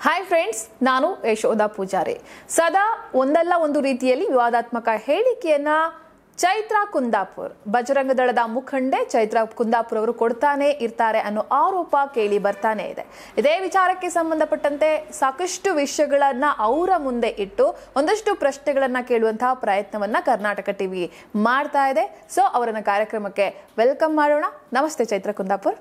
hi friends ನಾನು ಯಶೋಧ ಪೂಜಾರಿ ಸದಾ ಒಂದಲ್ಲ ಒಂದು ರೀತಿಯಲ್ಲಿ ವಿವಾದಾತ್ಮಕ ಹೇಳಿಕೆಯನ್ನ ಚೈತ್ರಾ ಕುಂದಾಪುರ್ ಬಜರಂಗ ದಳದ ಮುಖಂಡೆ ಚೈತ್ರಾ ಕುಂದಾಪುರ್ ಅವರು ಕೊಡ್ತಾನೆ ಇರ್ತಾರೆ ಅನ್ನೋ ಆರೋಪ ಕೇಳಿ ಬರ್ತಾನೆ ಇದೆ ಇದೇ ವಿಚಾರಕ್ಕೆ ಸಂಬಂಧಪಟ್ಟಂತೆ ಸಾಕಷ್ಟು ವಿಷಯಗಳನ್ನ ಅವರ ಮುಂದೆ ಇಟ್ಟು ಒಂದಷ್ಟು ಪ್ರಶ್ನೆಗಳನ್ನ ಕೇಳುವಂತಹ ಪ್ರಯತ್ನವನ್ನ ಕರ್ನಾಟಕ ಟಿವಿ ಮಾಡ್ತಾ ಇದೆ ಸೊ ಅವರನ್ನ ಕಾರ್ಯಕ್ರಮಕ್ಕೆ ವೆಲ್ಕಮ್ ಮಾಡೋಣ ನಮಸ್ತೆ ಚೈತ್ರ ಕುಂದಾಪುರ್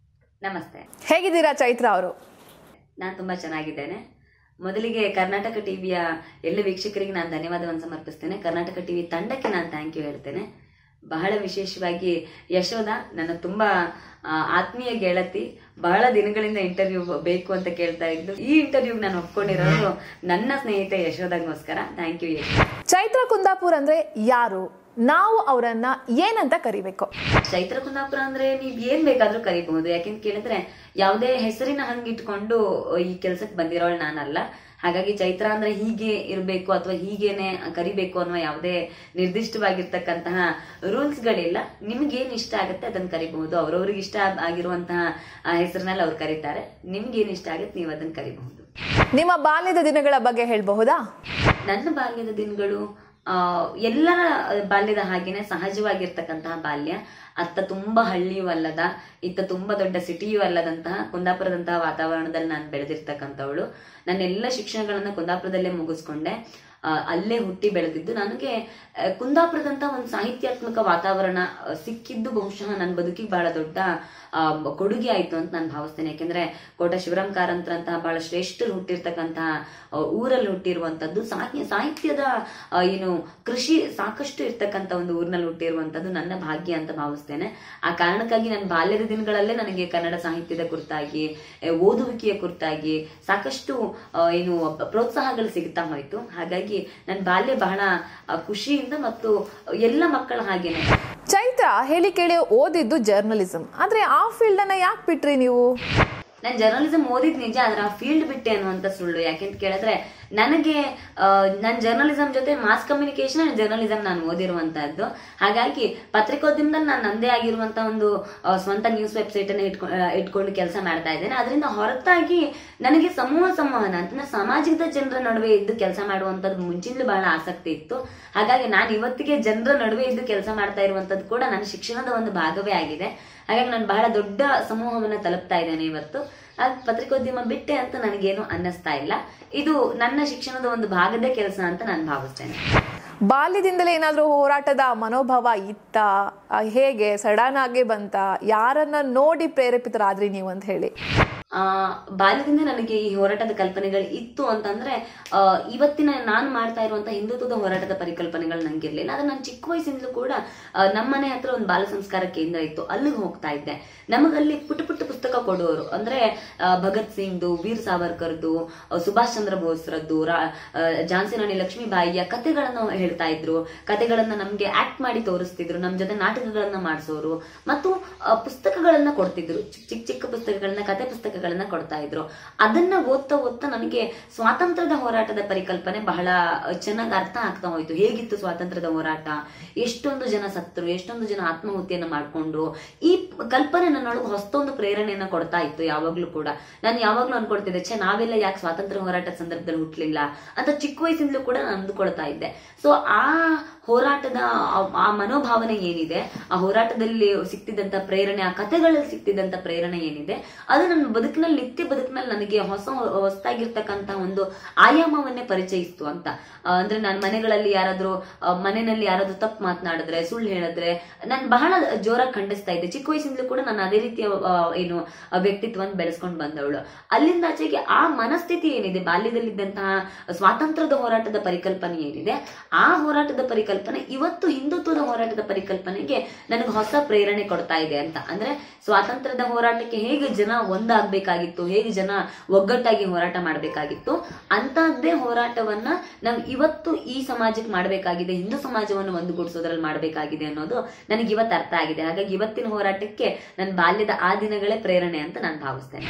ನಮಸ್ತೆ ಹೇಗಿದ್ದೀರಾ ಚೈತ್ರ ಅವರು ನಾನು ತುಂಬಾ ಚೆನ್ನಾಗಿದ್ದೇನೆ ಮೊದಲಿಗೆ ಕರ್ನಾಟಕ ಟಿವಿಯ ಎಲ್ಲ ವೀಕ್ಷಕರಿಗೆ ನಾನು ಧನ್ಯವಾದವನ್ನು ಸಮರ್ಪಿಸ್ತೇನೆ ಕರ್ನಾಟಕ ಟಿವಿ ತಂಡಕ್ಕೆ ನಾನು ಥ್ಯಾಂಕ್ ಯು ಹೇಳ್ತೇನೆ ಬಹಳ ವಿಶೇಷವಾಗಿ ಯಶೋಧ ನನ್ನ ತುಂಬಾ ಆ, ಆತ್ಮೀಯ ಗೆಳತಿ ಬಹಳ ದಿನಗಳಿಂದ ಇಂಟರ್ವ್ಯೂ ಬೇಕು ಅಂತ ಕೇಳ್ತಾ ಇದ್ದು ಈ ಇಂಟರ್ವ್ಯೂಗೆ ನಾನು ಒಪ್ಕೊಂಡಿರೋದು ನನ್ನ ಸ್ನೇಹಿತೆ ಯಶೋಧಗೋಸ್ಕರ ಥ್ಯಾಂಕ್ ಯು ಯಶೋಧ ಚೈತ್ರ ಕುಂದಾಪುರ್ ಅಂದ್ರೆ ಯಾರು ನಾವು ಅವರನ್ನ ಏನಂತ ಕರಿಬೇಕು ಚೈತ್ರ ಕುಂದಾಪುರ ಅಂದ್ರೆ ನೀವ್ ಏನ್ ಬೇಕಾದ್ರೂ ಕರಿಬಹುದು ಯಾಕೆಂತ ಕೇಳಿದ್ರೆ ಯಾವುದೇ ಹೆಸರಿನ ಹಂಗಿಟ್ಕೊಂಡು ಈ ಕೆಲ್ಸಕ್ಕೆ ಬಂದಿರೋಳು ನಾನಲ್ಲ ಹಾಗಾಗಿ ಚೈತ್ರ ಅಂದ್ರೆ ಹೀಗೆ ಇರಬೇಕು ಅಥವಾ ಹೀಗೇನೆ ಕರಿಬೇಕು ಅನ್ನುವ ಯಾವುದೇ ನಿರ್ದಿಷ್ಟವಾಗಿರ್ತಕ್ಕಂತಹ ರೂಲ್ಸ್ ಗಳಿಲ್ಲ ನಿಮ್ಗೆ ಏನ್ ಇಷ್ಟ ಆಗುತ್ತೆ ಅದನ್ನ ಕರಿಬಹುದು ಅವ್ರವ್ರಿಗೆ ಇಷ್ಟ ಆಗಿರುವಂತಹ ಹೆಸರಿನಲ್ಲಿ ಅವ್ರು ಕರೀತಾರೆ ನಿಮ್ಗೆ ಏನ್ ಇಷ್ಟ ಆಗುತ್ತೆ ನೀವು ಅದನ್ನ ಕರಿಬಹುದು ನಿಮ್ಮ ಬಾಲ್ಯದ ದಿನಗಳ ಬಗ್ಗೆ ಹೇಳಬಹುದಾ ನನ್ನ ಬಾಲ್ಯದ ದಿನಗಳು ಆ ಎಲ್ಲರ ಬಾಲ್ಯದ ಹಾಗೇನೆ ಸಹಜವಾಗಿರ್ತಕ್ಕಂತಹ ಬಾಲ್ಯ ಅತ್ತ ತುಂಬಾ ಹಳ್ಳಿಯೂ ಅಲ್ಲದ ಇತ್ತ ತುಂಬಾ ದೊಡ್ಡ ಸಿಟಿಯೂ ಅಲ್ಲದಂತಹ ಕುಂದಾಪುರದಂತಹ ವಾತಾವರಣದಲ್ಲಿ ನಾನು ಬೆಳೆದಿರ್ತಕ್ಕಂಥವಳು ನನ್ನ ಎಲ್ಲ ಶಿಕ್ಷಣಗಳನ್ನ ಕುಂದಾಪುರದಲ್ಲೇ ಮುಗಿಸ್ಕೊಂಡೆ ಆ, ಅಲ್ಲೇ ಹುಟ್ಟಿ ಬೆಳೆದಿದ್ದು ನನಗೆ ಆ, ಕುಂದಾಪುರದಂತಹ ಒಂದು ಸಾಹಿತ್ಯಾತ್ಮಕ ವಾತಾವರಣ ಆ, ಸಿಕ್ಕಿದ್ದು ಬಹುಶಃ ನನ್ನ ಬದುಕಿಗೆ ಬಹಳ ದೊಡ್ಡ ಆ, ಕೊಡುಗೆ ಆಯ್ತು ಅಂತ ನಾನು ಭಾವಿಸ್ತೇನೆ ಯಾಕೆಂದ್ರೆ ಕೋಟ ಶಿವರಾಮ್ ಕಾರಂತರಂತಹ ಬಹಳ ಶ್ರೇಷ್ಠರು ಹುಟ್ಟಿರ್ತಕ್ಕಂತಹ ಆ, ಊರಲ್ಲಿ ಹುಟ್ಟಿರುವಂತದ್ದು ಸಾಹಿ ಸಾಹಿತ್ಯದ ಆ, ಏನು ಕೃಷಿ ಸಾಕಷ್ಟು ಇರ್ತಕ್ಕಂಥ ಒಂದು ಊರಿನಲ್ಲಿ ಹುಟ್ಟಿರುವಂತದ್ದು ನನ್ನ ಭಾಗ್ಯ ಅಂತ ಭಾವಿಸ್ತೇನೆ ಆ ಕಾರಣಕ್ಕಾಗಿ ನನ್ನ ಬಾಲ್ಯದ ದಿನಗಳಲ್ಲೇ ನನಗೆ ಕನ್ನಡ ಸಾಹಿತ್ಯದ ಕುರಿತಾಗಿ ಆ, ಓದುವಿಕೆಯ ಕುರಿತಾಗಿ ಸಾಕಷ್ಟು ಆ, ಏನು ಪ್ರೋತ್ಸಾಹಗಳು ಸಿಗ್ತಾ ಹೋಯ್ತು ಹಾಗಾಗಿ ನನ್ನ ಬಾಲ್ಯ ಬಹಳ ಆ, ಖುಷಿಯಿಂದ ಮತ್ತು ಎಲ್ಲ ಮಕ್ಕಳ ಹಾಗೇನೆ ಚೈತ್ರ ಹೇಳಿ ಕೇಳಿ ಓದಿದ್ದು ಜರ್ನಲಿಸಂ ಆದ್ರೆ ಆ ಫೀಲ್ಡ್ ಅನ್ನ ಯಾಕೆ ಬಿಟ್ರಿ ನೀವು ನಾನು ಜರ್ನಲಿಸಂ ಓದಿದ್ ನಿಜ ಆದ್ರೆ ಆ ಫೀಲ್ಡ್ ಬಿಟ್ಟೆ ಅನ್ನುವಂತ ಸುಳ್ಳು ಯಾಕೆಂತ ಕೇಳಿದ್ರೆ ನನಗೆ ನನ್ನ ಜರ್ನಲಿಸಂ ಜೊತೆ ಮಾಸ್ ಕಮ್ಯುನಿಕೇಶನ್ ಅಂಡ್ ಜರ್ನಲಿಸಂ ನಾನು ಓದಿರುವಂತಹದ್ದು ಹಾಗಾಗಿ ಪತ್ರಿಕೋದ್ಯಮದಲ್ಲಿ ನಾನು ನಂದೇ ಆಗಿರುವಂತ ಒಂದು ಆ, ಸ್ವಂತ ನ್ಯೂಸ್ ವೆಬ್ಸೈಟ್ ಅನ್ನ ಇಟ್ಕೊಂಡು ಇಟ್ಕೊಂಡು ಕೆಲಸ ಮಾಡ್ತಾ ಇದ್ದೇನೆ ಅದರಿಂದ ಹೊರತಾಗಿ ನನಗೆ ಸಮೂಹ ಸಂವಹನ ಅಂತಂದ್ರೆ ಸಾಮಾಜಿಕ ಜನರ ನಡುವೆ ಇದ್ದು ಕೆಲಸ ಮಾಡುವಂತದ್ದು ಮುಂಚಿಂದಲೂ ಬಹಳ ಆಸಕ್ತಿ ಇತ್ತು ಹಾಗಾಗಿ ನಾನು ಇವತ್ತಿಗೆ ಜನರ ನಡುವೆ ಇದ್ದು ಕೆಲಸ ಮಾಡ್ತಾ ಇರುವಂತದ್ದು ಕೂಡ ನನ್ನ ಶಿಕ್ಷಣದ ಒಂದು ಭಾಗವೇ ಆಗಿದೆ ಹಾಗಾಗಿ ನಾನು ಬಹಳ ದೊಡ್ಡ ಸಮೂಹವನ್ನ ತಲುಪ್ತಾ ಇದ್ದೇನೆ ಇವತ್ತು ಆ ಪತ್ರಿಕೋದ್ಯಮ ಬಿಟ್ಟೆ ಅಂತ ನನಗೇನು ಅನ್ನಿಸ್ತಾ ಇಲ್ಲ ಇದು ನನ್ನ ಶಿಕ್ಷಣದ ಒಂದು ಭಾಗದ ಕೆಲಸ ಅಂತ ನಾನು ಭಾವಿಸ್ತೇನೆ ಬಾಲ್ಯದಿಂದಲೇ ಏನಾದ್ರೂ ಹೋರಾಟದ ಮನೋಭಾವ ಇತ್ತ ಆ, ಹೇಗೆ ಸಡನ್ ಆಗಿ ಬಂತ ಯಾರನ್ನ ನೋಡಿ ಪ್ರೇರೇಪಿತರಾದ್ರಿ ನೀವು ಅಂತ ಹೇಳಿ ಆ ಬಾಲ್ಯದಿಂದ ನನಗೆ ಈ ಹೋರಾಟದ ಕಲ್ಪನೆಗಳು ಇತ್ತು ಅಂತಂದ್ರೆ ಆ, ಇವತ್ತಿನ ನಾನು ಮಾಡ್ತಾ ಇರುವಂತ ಹಿಂದುತ್ವದ ಹೋರಾಟದ ಪರಿಕಲ್ಪನೆಗಳು ನಂಗಿರ್ಲಿಲ್ಲ ಆದ್ರೆ ನಾನು ಚಿಕ್ಕ ವಯಸ್ಸಿಂದಲೂ ಕೂಡ ಆ, ನಮ್ಮನೆ ಹತ್ರ ಒಂದು ಬಾಲ ಸಂಸ್ಕಾರ ಕೇಂದ್ರ ಇತ್ತು ಅಲ್ಲಿಗೆ ಹೋಗ್ತಾ ಇದ್ದೆ ನಮಗಲ್ಲಿ ಪುಟ್ಟ ಪುಟ್ಟ ಪುಸ್ತಕ ಕೊಡುವವರು ಅಂದ್ರೆ ಆ, ಭಗತ್ ಸಿಂಗ್ದು ವೀರ್ ಸಾವರ್ಕರ್ದು ಆ, ಸುಭಾಷ್ ಚಂದ್ರ ಬೋಸ್ರದ್ದು ರಾ- ಆ, ಝಾನ್ಸಿ ರಾಣಿ ಲಕ್ಷ್ಮೀಬಾಯಿಯ ಕತೆಗಳನ್ನ ಹೇಳ್ತಾ ಇದ್ರು ಕತೆಗಳನ್ನ ನಮ್ಗೆ ಆಕ್ಟ್ ಮಾಡಿ ತೋರಿಸ್ತಿದ್ರು ನಮ್ ಜೊತೆ ನಾಟಕಗಳನ್ನ ಮಾಡಿಸೋರು ಮತ್ತು ಆ, ಪುಸ್ತಕಗಳನ್ನ ಕೊಡ್ತಿದ್ರು ಚಿಕ್ಕ ಚಿಕ್ಕ ಚಿಕ್ಕ ಪುಸ್ತಕಗಳನ್ನ ಕತೆ ಪುಸ್ತಕಗಳನ್ನ ಕೊಡ್ತಾ ಇದ್ರು ಅದನ್ನ ಓದ್ತಾ ಓದ್ತಾ ನನಗೆ ಸ್ವಾತಂತ್ರ್ಯದ ಹೋರಾಟದ ಪರಿಕಲ್ಪನೆ ಬಹಳ ಚೆನ್ನಾಗಿ ಅರ್ಥ ಆಗ್ತಾ ಹೋಯ್ತು ಹೇಗಿತ್ತು ಸ್ವಾತಂತ್ರ್ಯದ ಹೋರಾಟ ಎಷ್ಟೊಂದು ಜನ ಸತ್ರು ಎಷ್ಟೊಂದು ಜನ ಆತ್ಮಹತ್ಯೆಯನ್ನ ಮಾಡ್ಕೊಂಡ್ರು ಈ ಕಲ್ಪನೆ ನನ್ನೊಳಗೆ ಹೊಸತೊಂದು ಪ್ರೇರಣೆಯನ್ನ ಕೊಡ್ತಾ ಇತ್ತು ಯಾವಾಗ್ಲೂ ಕೂಡ ನಾನು ಯಾವಾಗ್ಲೂ ಅನ್ಕೊಳ್ತಿದ್ದೆ ಛೇ ನಾವೆಲ್ಲ ಯಾಕೆ ಸ್ವಾತಂತ್ರ್ಯ ಹೋರಾಟದ ಸಂದರ್ಭದಲ್ಲಿ ಹುಟ್ಲಿಲ್ಲ ಅಂತ ಚಿಕ್ಕ ವಯಸ್ಸಿಂದಲೂ ಕೂಡ ನಾನು ಅಂದುಕೊಳ್ತಾ ಇದ್ದೆ ಸೊ ಆ ಹೋರಾಟದ ಆ- ಆ ಮನೋಭಾವನೆ ಏನಿದೆ ಆ ಹೋರಾಟದಲ್ಲಿ ಸಿಕ್ತಿದ್ದಂತ ಪ್ರೇರಣೆ ಆ ಕಥೆಗಳಲ್ಲಿ ಸಿಕ್ತಿದ್ದಂತ ಪ್ರೇರಣೆ ಏನಿದೆ ಅದು ನನ್ನ ಬದುಕಿನಲ್ಲಿ ನಿತ್ಯ ಬದುಕಿನಲ್ಲಿ ನನಗೆ ಹೊಸ ಹೊಸದಾಗಿರ್ತಕ್ಕಂತ ಒಂದು ಆಯಾಮವನ್ನೇ ಪರಿಚಯಿಸ್ತು ಅಂತ ಆ, ಅಂದ್ರೆ ನಾನು ಮನೆಗಳಲ್ಲಿ ಯಾರಾದ್ರೂ ಆ, ಮನೆಯಲ್ಲಿ ಯಾರಾದ್ರೂ ತಪ್ಪು ಮಾತನಾಡಿದ್ರೆ ಸುಳ್ಳು ಹೇಳಿದ್ರೆ ನಾನು ಬಹಳ ಜೋರಾಗಿ ಖಂಡಿಸ್ತಾ ಇದ್ದೆ ಚಿಕ್ಕ ವಯಸ್ಸಿಂದಲೂ ಕೂಡ ನಾನು ಅದೇ ರೀತಿಯ ಆ, ಏನು ಆ, ವ್ಯಕ್ತಿತ್ವವನ್ನು ಬೆಳೆಸ್ಕೊಂಡು ಬಂದವಳು ಅಲ್ಲಿಂದ ಆಚೆಗೆ ಆ ಮನಸ್ಥಿತಿ ಏನಿದೆ ಬಾಲ್ಯದಲ್ಲಿದ್ದಂತಹ ಸ್ವಾತಂತ್ರ್ಯದ ಹೋರಾಟದ ಪರಿಕಲ್ಪನೆ ಏನಿದೆ ಆ ಹೋರಾಟದ ಪರಿಕಲ್ಪನೆ ಇವತ್ತು ಹಿಂದುತ್ವದ ಹೋರಾಟದ ಪರಿಕಲ್ಪನೆಗೆ ನನಗೆ ಹೊಸ ಪ್ರೇರಣೆ ಕೊಡ್ತಾ ಇದೆ ಅಂತ ಅಂದ್ರೆ ಸ್ವಾತಂತ್ರ್ಯದ ಹೋರಾಟಕ್ಕೆ ಹೇಗೆ ಜನ ಒಂದಾಗ್ಬೇಕಾಗಿತ್ತು ಹೇಗೆ ಜನ ಒಗ್ಗಟ್ಟಾಗಿ ಹೋರಾಟ ಮಾಡಬೇಕಾಗಿತ್ತು ಅಂತಹದ್ದೇ ಹೋರಾಟವನ್ನ ನಾವು ಇವತ್ತು ಈ ಸಮಾಜಕ್ಕೆ ಮಾಡಬೇಕಾಗಿದೆ ಹಿಂದೂ ಸಮಾಜವನ್ನು ಒಂದುಗೂಡಿಸೋದ್ರಲ್ಲಿ ಮಾಡಬೇಕಾಗಿದೆ ಅನ್ನೋದು ನನಗೆ ಇವತ್ತು ಅರ್ಥ ಆಗಿದೆ ಹಾಗಾಗಿ ಇವತ್ತಿನ ಹೋರಾಟಕ್ಕೆ ನನ್ನ ಬಾಲ್ಯದ ಆ ದಿನಗಳೇ ಪ್ರೇರಣೆ ಅಂತ ನಾನು ಭಾವಿಸ್ತೇನೆ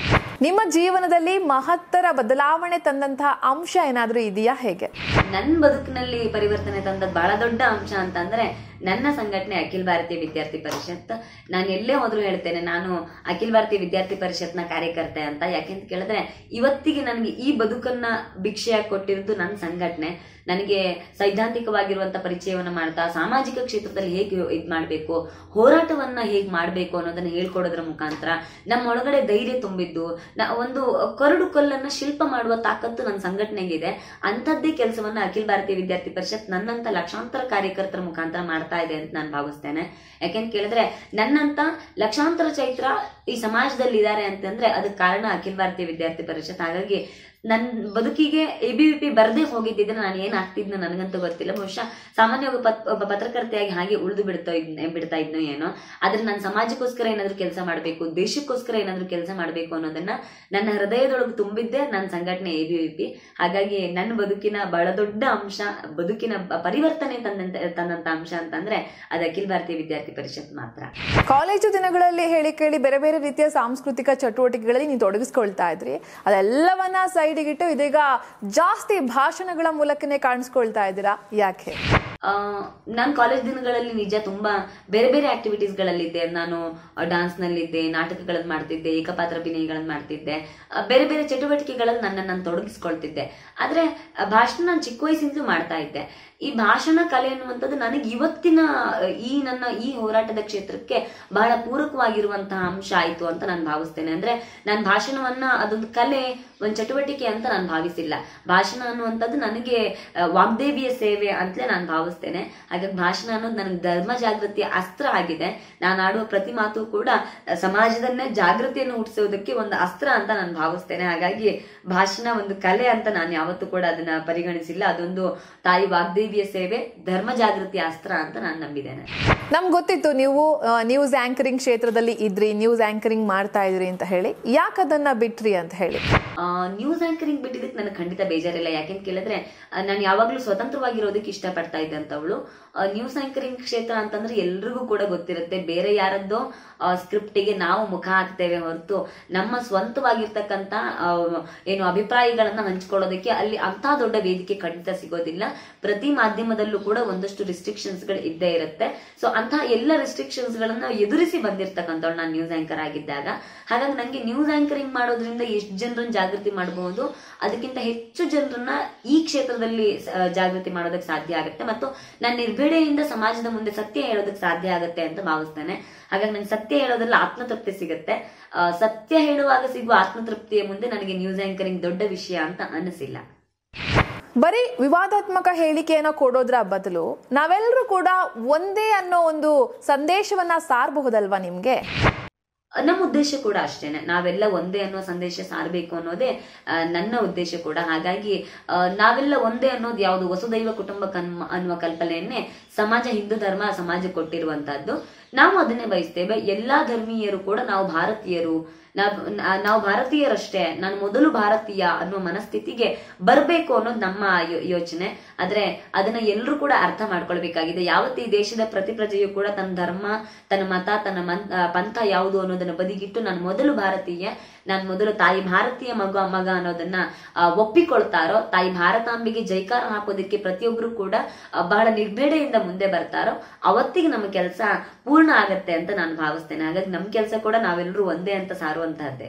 ನಿಮ್ಮ ಜೀವನದಲ್ಲಿ ಮಹತ್ತರ ಬದಲಾವಣೆ ತಂದಂತಹ ಅಂಶ ಏನಾದ್ರೂ ಇದೆಯಾ ಹೇಗೆ ನನ್ನ ಬದುಕಿನಲ್ಲಿ ಪರಿವರ್ತನೆ ತಂದ ಬಹಳ ದೊಡ್ಡ ಅಂಶ ಅಂತಂದ್ರೆ ನನ್ನ ಸಂಘಟನೆ ಅಖಿಲ ಭಾರತೀಯ ವಿದ್ಯಾರ್ಥಿ ಪರಿಷತ್ ನಾನು ಎಲ್ಲೇ ಹೋದ್ರೂ ಹೇಳ್ತೇನೆ ನಾನು ಅಖಿಲ ಭಾರತೀಯ ವಿದ್ಯಾರ್ಥಿ ಪರಿಷತ್ನ ಕಾರ್ಯಕರ್ತೆ ಅಂತ ಯಾಕೆಂತ ಕೇಳಿದ್ರೆ ಇವತ್ತಿಗೆ ನನಗೆ ಈ ಬದುಕನ್ನ ಭಿಕ್ಷೆಯಾಗಿ ಕೊಟ್ಟಿರೋದು ನನ್ನ ಸಂಘಟನೆ ನನಗೆ ಸೈದ್ಧಾಂತಿಕವಾಗಿರುವಂತ ಪರಿಚಯವನ್ನ ಮಾಡ್ತಾ ಸಾಮಾಜಿಕ ಕ್ಷೇತ್ರದಲ್ಲಿ ಹೇಗೆ ಇದ್ ಮಾಡ್ಬೇಕು ಹೋರಾಟವನ್ನ ಹೇಗ್ ಮಾಡ್ಬೇಕು ಅನ್ನೋದನ್ನ ಹೇಳ್ಕೊಡೋದ್ರ ಮುಖಾಂತರ ನಮ್ಮ ಒಳಗಡೆ ಧೈರ್ಯ ತುಂಬಿದ್ದು ನ- ಒಂದು ಕರಡು ಕಲ್ಲನ್ನ ಶಿಲ್ಪ ಮಾಡುವ ತಾಕತ್ತು ನನ್ನ ಸಂಘಟನೆಗಿದೆ ಅಂಥದ್ದೇ ಕೆಲಸವನ್ನ ಅಖಿಲ ಭಾರತೀಯ ವಿದ್ಯಾರ್ಥಿ ಪರಿಷತ್ ನನ್ನಂತ ಲಕ್ಷಾಂತರ ಕಾರ್ಯಕರ್ತರ ಮುಖಾಂತರ ಮಾಡ್ತಾ ಇದೆ ಅಂತ ನಾನು ಭಾವಿಸ್ತೇನೆ ಯಾಕೆಂತ ಕೇಳಿದ್ರೆ ನನ್ನಂತ ಲಕ್ಷಾಂತರ ಚೈತ್ರ ಈ ಸಮಾಜದಲ್ಲಿ ಇದ್ದಾರೆ ಅಂತಂದ್ರೆ ಅದಕ್ಕೆ ಕಾರಣ ಅಖಿಲ ಭಾರತೀಯ ವಿದ್ಯಾರ್ಥಿ ಪರಿಷತ್ ಹಾಗಾಗಿ ನನ್ನ ಬದುಕಿಗೆ ಎ ಬಿ ವಿ ಪಿ ಬರದೇ ಹೋಗಿದ್ದಿದ್ರೆ ನಾನು ಏನಾಗ್ತಿದ್ನೋ ನನಗಂತೂ ಗೊತ್ತಿಲ್ಲ ಬಹುಶಃ ಸಾಮಾನ್ಯ ಒಬ್ಬ ಪತ್- ಒಬ್ಬ ಪತ್ರಕರ್ತೆಯಾಗಿ ಹಾಗೆ ಉಳಿದು ಬಿಡ್ತಾ ಇದ್ನ ಬಿಡ್ತಾ ಇದ್ನೋ ಏನೋ ಆದ್ರೆ ನಾನು ಸಮಾಜಕ್ಕೋಸ್ಕರ ಏನಾದ್ರೂ ಕೆಲಸ ಮಾಡಬೇಕು ದೇಶಕ್ಕೋಸ್ಕರ ಏನಾದ್ರೂ ಕೆಲಸ ಮಾಡಬೇಕು ಅನ್ನೋದನ್ನ ನನ್ನ ಹೃದಯದೊಳಗೆ ತುಂಬಿದ್ದೆ ನನ್ನ ಸಂಘಟನೆ ಎ ಬಿ ವಿ ಪಿ ಹಾಗಾಗಿ ನನ್ನ ಬದುಕಿನ ಬಹಳ ದೊಡ್ಡ ಅಂಶ ಬದುಕಿನ ಬ- ಪರಿವರ್ತನೆ ತಂದಂತ ತಂದಂತ ಅಂಶ ಅಂತಂದ್ರೆ ಅದು ಅಖಿಲ ಭಾರತೀಯ ವಿದ್ಯಾರ್ಥಿ ಪರಿಷತ್ ಮಾತ್ರ ಕಾಲೇಜು ದಿನಗಳಲ್ಲಿ ಹೇಳಿ ಕೇಳಿ ಬೇರೆ ಬೇರೆ ರೀತಿಯ ಸಾಂಸ್ಕೃತಿಕ ಚಟುವಟಿಕೆಗಳಲ್ಲಿ ನೀವು ತೊಡಗಿಸ್ಕೊಳ್ತಾ ಇದ್ರಿ ಅದೆಲ್ಲವನ್ನ ಸೈಡಿಗಿಟ್ಟು ಇದೀಗ ಜಾಸ್ತಿ ಭಾಷಣಗಳ ಮೂಲಕನೇ ಕಾಣಿಸ್ಕೊಳ್ತಾ ಇದ್ದೀರಾ ಯಾಕೆ ನಾನು ಕಾಲೇಜ್ ದಿನಗಳಲ್ಲಿ ನಿಜ ತುಂಬಾ ಬೇರೆ ಬೇರೆ ಆಕ್ಟಿವಿಟೀಸ್ ಗಳಲ್ಲಿದ್ದೆ ನಾನು ಡಾನ್ಸ್ ನಲ್ಲಿದ್ದೆ ನಾಟಕಗಳನ್ನು ಮಾಡ್ತಿದ್ದೆ ಏಕಪಾತ್ರ ಅಭಿನಯಗಳನ್ನು ಮಾಡ್ತಿದ್ದೆ ಆ, ಬೇರೆ ಬೇರೆ ಚಟುವಟಿಕೆಗಳಲ್ಲಿ ನನ್ನ ನಾನು ತೊಡಗಿಸ್ಕೊಳ್ತಿದ್ದೆ ಆದ್ರೆ ಆ, ಭಾಷಣ ನಾನು ಚಿಕ್ಕ ವಯಸ್ಸಿಂದಲೂ ಮಾಡ್ತಾ ಇದ್ದೆ ಈ ಭಾಷಣ ಕಲೆ ಅನ್ನುವಂಥದ್ದು ನನಗೆ ಇವತ್ತಿನ ಆ, ಈ ನನ್ನ ಈ ಹೋರಾಟದ ಕ್ಷೇತ್ರಕ್ಕೆ ಬಹಳ ಪೂರಕವಾಗಿರುವಂತಹ ಅಂಶ ಆಯ್ತು ಅಂತ ನಾನು ಭಾವಿಸ್ತೇನೆ ಅಂದ್ರೆ ನಾನು ಭಾಷಣವನ್ನ ಅದೊಂದು ಕಲೆ ಒಂದು ಚಟುವಟಿಕೆ ಅಂತ ನಾನು ಭಾವಿಸಿಲ್ಲ ಭಾಷಣ ಅನ್ನುವಂಥದ್ದು ನನಗೆ ಆ, ವಾಗ್ದೇವಿಯ ಸೇವೆ ಅಂತಲೇ ನಾನು ಭಾವಿಸ್ತೇನೆ ಹಾಗಾಗಿ ಭಾಷಣ ಅನ್ನೋದು ನನಗೆ ಧರ್ಮ ಜಾಗೃತಿಯ ಅಸ್ತ್ರ ಆಗಿದೆ ನಾನು ಆಡುವ ಪ್ರತಿ ಮಾತು ಕೂಡ ಆ, ಸಮಾಜದನ್ನೇ ಜಾಗೃತಿಯನ್ನು ಹುಟ್ಟಿಸೋದಕ್ಕೆ ಒಂದು ಅಸ್ತ್ರ ಅಂತ ನಾನು ಭಾವಿಸ್ತೇನೆ ಹಾಗಾಗಿ ಭಾಷಣ ಒಂದು ಕಲೆ ಅಂತ ನಾನು ಯಾವತ್ತೂ ಕೂಡ ಅದನ್ನ ಪರಿಗಣಿಸಿಲ್ಲ ಅದೊಂದು ತಾಯಿ ವಾಗ್ದೇವಿಯ ಸೇವೆ ಧರ್ಮ ಜಾಗೃತಿಯ ಅಸ್ತ್ರ ಅಂತ ನಾನು ನಂಬಿದ್ದೇನೆ ನಮ್ಗೆ ಗೊತ್ತಿತ್ತು ನೀವು ನ್ಯೂಸ್ ಆಂಕರಿಂಗ್ ಕ್ಷೇತ್ರದಲ್ಲಿ ಇದ್ರಿ ನ್ಯೂಸ್ ಆಂಕರಿಂಗ್ ಮಾಡ್ತಾ ಇದ್ರಿ ಅಂತ ಹೇಳಿ ಯಾಕೆ ಅದನ್ನ ಬಿಟ್ರಿ ಅಂತ ಹೇಳಿ ನ್ಯೂಸ್ ಆಂಕರಿಂಗ್ ಬಿಟ್ಟಿದ್ದಕ್ಕೆ ನನಗೆ ಖಂಡಿತ ಬೇಜಾರಿಲ್ಲ ಯಾಕೆಂತ ಕೇಳಿದ್ರೆ ಆ, ನಾನು ಯಾವಾಗ್ಲೂ ಸ್ವತಂತ್ರವಾಗಿರೋದಕ್ಕೆ ಇಷ್ಟಪಡ್ತಾ ಇದ್ದೆ ಅಂತವಳು ನ್ಯೂಸ್ ಆಂಕರಿಂಗ್ ಕ್ಷೇತ್ರ ಅಂತಂದ್ರೆ ಎಲ್ರಿಗೂ ಕೂಡ ಗೊತ್ತಿರುತ್ತೆ ಬೇರೆ ಯಾರದ್ದೋ ಸ್ಕ್ರಿಪ್ಟಿಗೆ ನಾವು ಮುಖ ಹಾಕ್ತೇವೆ ಹೊರತು ನಮ್ಮ ಸ್ವಂತವಾಗಿರ್ತಕ್ಕಂಥ ಆ, ಏನು ಅಭಿಪ್ರಾಯಗಳನ್ನ ಹಂಚ್ಕೊಳ್ಳೋದಕ್ಕೆ ಅಲ್ಲಿ ಅಂತ ದೊಡ್ಡ ವೇದಿಕೆ ಖಂಡಿತ ಸಿಗೋದಿಲ್ಲ ಪ್ರತಿ ಮಾಧ್ಯಮದಲ್ಲೂ ಕೂಡ ಒಂದಷ್ಟು ರಿಸ್ಟ್ರಿಕ್ಷನ್ಸ್ ಗಳು ಇದ್ದೇ ಇರುತ್ತೆ ಸೊ ಅಂತಹ ಎಲ್ಲ ರಿಸ್ಟ್ರಿಕ್ಷನ್ಸ್ ಗಳನ್ನ ಎದುರಿಸಿ ಬಂದಿರ್ತಕ್ಕಂಥವ್ಳು ನಾನು ನ್ಯೂಸ್ ಆಂಕರ್ ಆಗಿದ್ದಾಗ ಹಾಗಾಗಿ ನಂಗೆ ನ್ಯೂಸ್ ಆಂಕರಿಂಗ್ ಮಾಡೋದ್ರಿಂದ ಎಷ್ಟು ಜನರನ್ನ ಜಾಗೃತಿ ಮಾಡಬಹುದು ಅದಕ್ಕಿಂತ ಹೆಚ್ಚು ಜನರನ್ನ ಈ ಕ್ಷೇತ್ರದಲ್ಲಿ ಆ, ಜಾಗೃತಿ ಮಾಡೋದಕ್ಕೆ ಸಾಧ್ಯ ಆಗುತ್ತೆ ಮತ್ತು ನಾನು ನಿರ್ಭೀಡೆಯಿಂದ ಸಮಾಜದ ಮುಂದೆ ಸತ್ಯ ಹೇಳೋದಕ್ಕೆ ಸಾಧ್ಯ ಆಗುತ್ತೆ ಅಂತ ಭಾವಿಸ್ತೇನೆ ಹಾಗಾಗಿ ನಂಗೆ ಸತ್ಯ ಹೇಳೋದ್ರಲ್ಲಿ ಆತ್ಮತೃಪ್ತಿ ಸಿಗುತ್ತೆ ಆ, ಸತ್ಯ ಹೇಳುವಾಗ ಸಿಗುವ ಆತ್ಮತೃಪ್ತಿಯ ಮುಂದೆ ನನಗೆ ನ್ಯೂಸ್ ಆಂಕರಿಂಗ್ ದೊಡ್ಡ ವಿಷಯ ಅಂತ ಅನಿಸಿಲ್ಲ ಬರೀ ವಿವಾದಾತ್ಮಕ ಹೇಳಿಕೆಯನ್ನ ಕೊಡೋದ್ರ ಬದಲು ನಾವೆಲ್ಲರೂ ಕೂಡ ಒಂದೇ ಅನ್ನೋ ಒಂದು ಸಂದೇಶವನ್ನ ಸಾರಬಹುದಲ್ವಾ ನಿಮ್ಗೆ ನಮ್ಮ ಉದ್ದೇಶ ಕೂಡ ಅಷ್ಟೇನೆ ನಾವೆಲ್ಲ ಒಂದೇ ಅನ್ನೋ ಸಂದೇಶ ಸಾರಬೇಕು ಅನ್ನೋದೇ ಆ, ನನ್ನ ಉದ್ದೇಶ ಕೂಡ ಹಾಗಾಗಿ ಆ, ನಾವೆಲ್ಲ ಒಂದೇ ಅನ್ನೋದು ಯಾವುದು ವಸುದೈವ ಕುಟುಂಬ ಕನ್ಮ ಅನ್ನುವ ಕಲ್ಪನೆಯನ್ನೇ ಸಮಾಜ ಹಿಂದೂ ಧರ್ಮ ಸಮಾಜ ಕೊಟ್ಟಿರುವಂತಹದ್ದು ನಾವು ಅದನ್ನೇ ಬಯಸ್ತೇವೆ ಎಲ್ಲಾ ಧರ್ಮೀಯರು ಕೂಡ ನಾವು ಭಾರತೀಯರು ನಾವ್- ನಾ- ನಾವು ಭಾರತೀಯರಷ್ಟೇ ನಾನು ಮೊದಲು ಭಾರತೀಯ ಅನ್ನುವ ಮನಸ್ಥಿತಿಗೆ ಬರಬೇಕು ಅನ್ನೋದು ನಮ್ಮ ಯೋ- ಯೋಚನೆ ಆದ್ರೆ ಅದನ್ನ ಎಲ್ಲರೂ ಕೂಡ ಅರ್ಥ ಮಾಡ್ಕೊಳ್ಬೇಕಾಗಿದೆ ಯಾವತ್ತು ಈ ದೇಶದ ಪ್ರತಿ ಪ್ರಜೆಯು ಕೂಡ ತನ್ನ ಧರ್ಮ ತನ್ನ ಮತ ತನ್ನ ಮನ್- ಆ, ಪಂಥ ಯಾವುದು ಅನ್ನೋದನ್ನ ಬದಿಗಿಟ್ಟು ನಾನು ಮೊದಲು ಭಾರತೀಯ ನಾನು ಮೊದಲು ತಾಯಿ ಭಾರತೀಯ ಮಗ ಮಗ ಅನ್ನೋದನ್ನ ಆ, ಒಪ್ಪಿಕೊಳ್ತಾರೋ ತಾಯಿ ಭಾರತಾಂಬೆಗೆ ಜೈಕಾರ ಹಾಕೋದಕ್ಕೆ ಪ್ರತಿಯೊಬ್ರು ಕೂಡ ಆ, ಬಹಳ ನಿರ್ಬೇಡೆಯಿಂದ ಮುಂದೆ ಬರ್ತಾರೋ ಅವತ್ತಿಗೆ ನಮ್ಮ ಕೆಲಸ ಪೂರ್ಣ ಆಗತ್ತೆ ಅಂತ ನಾನು ಭಾವಿಸ್ತೇನೆ ಹಾಗಾಗಿ ನಮ್ಮ ಕೆಲಸ ಕೂಡ ನಾವೆಲ್ಲರೂ ಒಂದೇ ಅಂತ ಸಾರುವಂತಹದ್ದೇ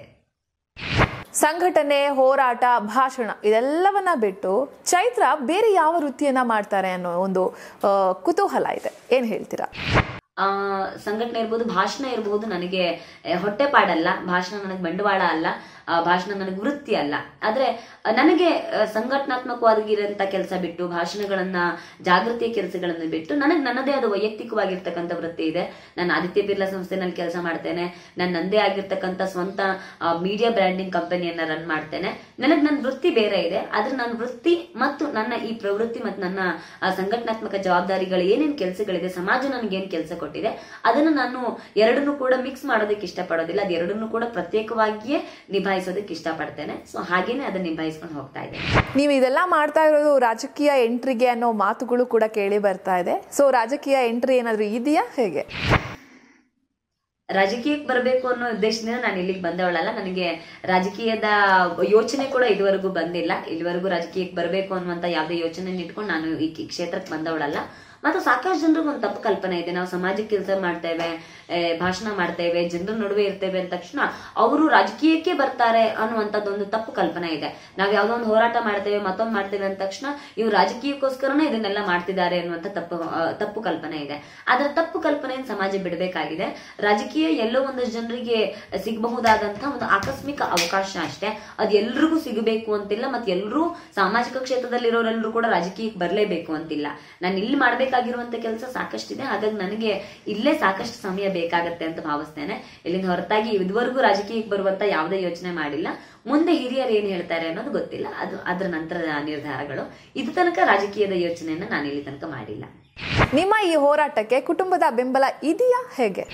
ಸಂಘಟನೆ ಹೋರಾಟ ಭಾಷಣ ಇದೆಲ್ಲವನ್ನ ಬಿಟ್ಟು ಚೈತ್ರ ಬೇರೆ ಯಾವ ವೃತ್ತಿಯನ್ನ ಮಾಡ್ತಾರೆ ಅನ್ನೋ ಒಂದು ಆ, ಕುತೂಹಲ ಇದೆ ಏನ್ ಹೇಳ್ತೀರಾ ಆ ಸಂಘಟನೆ ಇರ್ಬೋದು ಭಾಷಣ ಇರಬಹುದು ನನಗೆ ಆ, ಹೊಟ್ಟೆಪಾಡಲ್ಲ ಭಾಷಣ ನನಗೆ ಬಂಡವಾಳ ಅಲ್ಲ ಆ, ಭಾಷಣ ನನಗೆ ವೃತ್ತಿ ಅಲ್ಲ ಆದ್ರೆ ಆ, ನನಗೆ ಆ, ಸಂಘಟನಾತ್ಮಕವಾಗಿರಂತ ಕೆಲಸ ಬಿಟ್ಟು ಭಾಷಣಗಳನ್ನ ಜಾಗೃತಿಯ ಕೆಲಸಗಳನ್ನು ಬಿಟ್ಟು ನನಗೆ ನನ್ನದೇ ಆದ ವೈಯಕ್ತಿಕವಾಗಿರ್ತಕ್ಕಂಥ ವೃತ್ತಿ ಇದೆ ನಾನು ಆದಿತ್ಯ ಬಿರ್ಲಾ ಸಂಸ್ಥೆನಲ್ಲಿ ಕೆಲಸ ಮಾಡ್ತೇನೆ ನಾನು ನಂದೇ ಆಗಿರ್ತಕ್ಕಂಥ ಸ್ವಂತ ಮೀಡಿಯಾ ಬ್ರ್ಯಾಂಡಿಂಗ್ ಕಂಪನಿಯನ್ನ ರನ್ ಮಾಡ್ತೇನೆ ನನಗೆ ನನ್ನ ವೃತ್ತಿ ಬೇರೆ ಇದೆ ಆದ್ರೆ ನನ್ನ ವೃತ್ತಿ ಮತ್ತು ನನ್ನ ಈ ಪ್ರವೃತ್ತಿ ಮತ್ತು ನನ್ನ ಆ, ಸಂಘಟನಾತ್ಮಕ ಜವಾಬ್ದಾರಿಗಳು ಏನೇನ್ ಕೆಲಸಗಳಿದೆ ಸಮಾಜ ನನಗೆ ಏನ್ ಕೆಲಸ ಕೊಟ್ಟಿದೆ ಅದನ್ನ ನಾನು ಎರಡನ್ನೂ ಕೂಡ ಮಿಕ್ಸ್ ಮಾಡೋದಕ್ಕೆ ಇಷ್ಟಪಡೋದಿಲ್ಲ ಅದು ಎರಡನ್ನೂ ಕೂಡ ಪ್ರತ್ಯೇಕವಾಗಿಯೇ ನಿಭಾಯಿಸೋದಕ್ಕೆ ಇಷ್ಟಪಡ್ತೇನೆ ಸೊ ಹಾಗೇನೆ ಅದನ್ನ ನಿಭಾಯಿಸ್ಕೊಂಡು ಹೋಗ್ತಾ ಇದ್ದೇನೆ ನೀವು ಇದೆಲ್ಲ ಮಾಡ್ತಾ ಇರೋದು ರಾಜಕೀಯ ಎಂಟ್ರಿಗೆ ಅನ್ನೋ ಮಾತುಗಳು ಕೂಡ ಕೇಳಿ ಬರ್ತಾ ಇದೆ ಸೊ ರಾಜಕೀಯ ಎಂಟ್ರಿ ಏನಾದ್ರೂ ಇದೆಯಾ ಹೇಗೆ ರಾಜಕೀಯಕ್ಕೆ ಬರಬೇಕು ಅನ್ನೋ ಉದ್ದೇಶದಿಂದ ನಾನು ಇಲ್ಲಿಗೆ ಬಂದವಳಲ್ಲ ನನಗೆ ರಾಜಕೀಯದ ಯೋಚನೆ ಕೂಡ ಇದುವರೆಗೂ ಬಂದಿಲ್ಲ ಇಲ್ಲಿವರೆಗೂ ರಾಜಕೀಯಕ್ಕೆ ಬರಬೇಕು ಅನ್ನುವಂತ ಯಾವುದೇ ಯೋಚನೆ ಇಟ್ಕೊಂಡು ನಾನು ಈ ಈ ಕ್ಷೇತ್ರಕ್ಕೆ ಬಂದವಳಲ್ಲ ಮತ್ತು ಸಾಕಷ್ಟು ಜನರಿಗೆ ಒಂದು ತಪ್ಪು ಕಲ್ಪನೆ ಇದೆ ನಾವು ಸಮಾಜಕ್ಕೆ ಕೆಲಸ ಮಾಡ್ತೇವೆ ಏ, ಭಾಷಣ ಮಾಡ್ತೇವೆ ಜನರ ನಡುವೆ ಇರ್ತೇವೆ ಅಂದ ತಕ್ಷಣ ಅವರು ರಾಜಕೀಯಕ್ಕೆ ಬರ್ತಾರೆ ಅನ್ನುವಂಥದ್ದೊಂದು ತಪ್ಪು ಕಲ್ಪನೆ ಇದೆ ನಾವ್ ಯಾವ್ದೋ ಒಂದು ಹೋರಾಟ ಮಾಡ್ತೇವೆ ಮತ್ತೊಂದು ಮಾಡ್ತೇವೆ ಅಂದ ತಕ್ಷಣ ಇವ್ರು ರಾಜಕೀಯಕ್ಕೋಸ್ಕರನೇ ಇದನ್ನೆಲ್ಲ ಮಾಡ್ತಿದ್ದಾರೆ ಅನ್ನುವಂಥ ತಪ್ಪು ಆ, ತಪ್ಪು ಕಲ್ಪನೆ ಇದೆ ಅದರ ತಪ್ಪು ಕಲ್ಪನೆಯನ್ನು ಸಮಾಜ ಬಿಡಬೇಕಾಗಿದೆ ರಾಜಕೀಯ ಎಲ್ಲೋ ಒಂದು ಜನರಿಗೆ ಸಿಗಬಹುದಾದಂತಹ ಒಂದು ಆಕಸ್ಮಿಕ ಅವಕಾಶ ಅಷ್ಟೇ ಅದು ಎಲ್ರಿಗೂ ಸಿಗಬೇಕು ಅಂತಿಲ್ಲ ಮತ್ತೆ ಎಲ್ಲರೂ ಸಾಮಾಜಿಕ ಕ್ಷೇತ್ರದಲ್ಲಿರೋರೆಲ್ಲರೂ ಕೂಡ ರಾಜಕೀಯಕ್ಕೆ ಬರಲೇಬೇಕು ಅಂತಿಲ್ಲ ನಾನು ಇಲ್ಲಿ ಮಾಡ್ಬೇಕಾಗಿರುವಂತ ಕೆಲಸ ಸಾಕಷ್ಟಿದೆ ಹಾಗಾಗಿ ನನಗೆ ಇಲ್ಲೇ ಸಾಕಷ್ಟು ಸಮಯ ಬೇಕಾಗತ್ತೆ ಅಂತ ಭಾವಿಸ್ತೇನೆ ಇಲ್ಲಿಂದ ಹೊರತಾಗಿ ಇದುವರೆಗೂ ರಾಜಕೀಯಕ್ಕೆ ಬರುವಂತ ಯಾವುದೇ ಯೋಚನೆ ಮಾಡಿಲ್ಲ ಮುಂದೆ ಹಿರಿಯರು ಏನ್ ಹೇಳ್ತಾರೆ ಅನ್ನೋದು ಗೊತ್ತಿಲ್ಲ ಅದು ಅದರ ನಂತರದ ನಿರ್ಧಾರಗಳು ಇದು ತನಕ ರಾಜಕೀಯದ ಯೋಚನೆಯನ್ನ ನಾನು ಇಲ್ಲಿ ತನಕ ಮಾಡಿಲ್ಲ ನಿಮ್ಮ ಈ ಹೋರಾಟಕ್ಕೆ ಕುಟುಂಬದ ಬೆಂಬಲ ಇದೆಯಾ ಹೇಗೆ